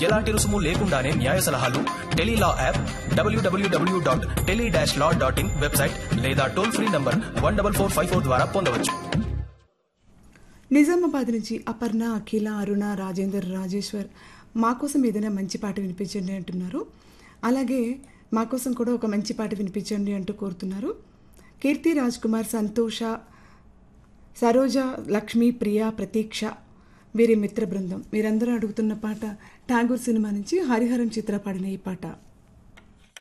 ఎలాంటి రుసుము లేకుండానే న్యాయ సలహాలు Tele Law app W W W dot tele dash law dot in website లేదా toll free number one double four five four ద్వారా పొందవచ్చు నిజామాబాద్ నుంచి అపర్ణ అఖిల అరుణ రాజేందర్ రాజేశ్వర్ మా కోసం ఏదైనా మంచి పాట వినిపించండి అంటున్నారు అలాగే మా కోసం కూడా ఒక మంచి పాట వినిపించండి అంటూ కోరుతున్నారు కీర్తి రాజ్ కుమార్ సంతోష సరోజ లక్ష్మి ప్రియ ప్రతీక్ష వీరి మిత్ర బృందం మీరందరూ అడుగుతున్న పాట ఠాగూర్ సినిమా నుంచి హరిహరం చిత్ర పాడిన ఈ పాట